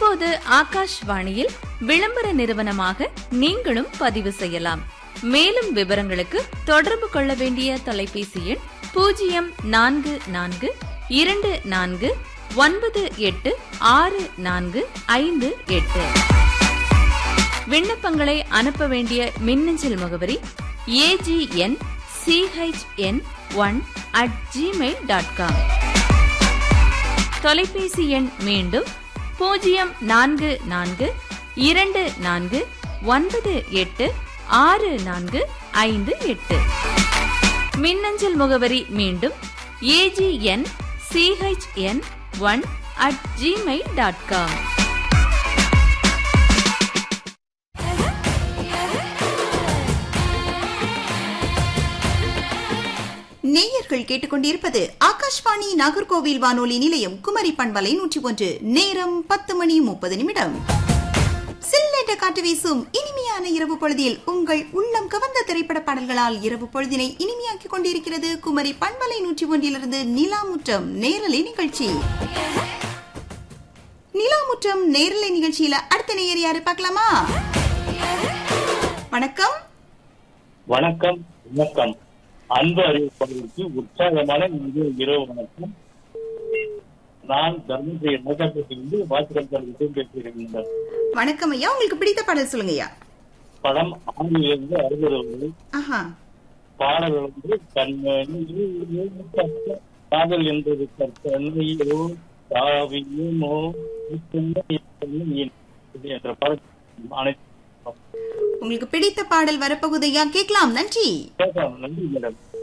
இப்போது ஆகாஷ்வாணியில் விளம்பர நிறுவனமாக நீங்களும் பதிவு செய்யலாம் மேலும் விவரங்களுக்கு தொடர்பு கொள்ள வேண்டிய தொலைபேசி எண் பூஜ்ஜியம் நான்கு நான்கு இரண்டு நான்கு ஒன்பது எட்டு ஆறு நான்கு ஐந்து எட்டு விண்ணப்பங்களை அனுப்ப வேண்டிய மின்னஞ்சல் முகவரி AGN CHN one at Gmail dot com தொலைபேசி எண் மீண்டும் பூஜ்ஜியம் நான்கு நான்கு இரண்டு நான்கு ஒன்பது எட்டு ஆறு நான்கு ஐந்து எட்டு மின்னஞ்சல் முகவரி மீண்டும் AGN CHN one at Gmail dot com நேயர்கள் கேட்டுக்கொண்டிருப்பது ஆகாஷ்வாணி நாகர்கோவில் வானொலி நிலையம் குமரி பண்பலை நூற்றி ஒன்று நேரம் பத்து மணி முப்பது நிமிடம் சில்லென்ற காற்று வீசும் இனிமையான இரவு பொழுதில் உங்கள் உள்ளம் கவர்ந்த திரைப்பட பாடல்களால் இரவு பொழுதினை இனிமையாக்கிக் கொண்டிருக்கிறது குமரி பண்பலை நூற்றி ஒன்றிலிருந்து நிலாமுற்றம் நேரலை நிகழ்ச்சி நிலாமுற்றம் நேரலை நிகழ்ச்சியில அடுத்த நேயர் யாரு பார்க்கலாமா வணக்கம் வணக்கம் வணக்கம் அன்பு அறிவிப்பாளருக்கு உற்சாகமான இனிய இரவு வணக்கம் நான் தர்மபுரி நோக்கத்திலிருந்து வாசிகர்கள் விஷயம் பேசுகிறேன் வணக்கம் ஐயா உங்களுக்கு பிடித்த பாடல் சொல்லுங்க ஐயா படம் ஆண்டிலிருந்து அறுபது வரை ஆஹா பாடல் வந்து கண்மணி காதல் என்பது கற்பனையோ காவியமோ என்ற பாடல் அனைத்து உங்களுக்கு பிடித்த பாடல் வரப்போகுது ஐயா கேட்கலாம் நன்றி நன்றி மேடம்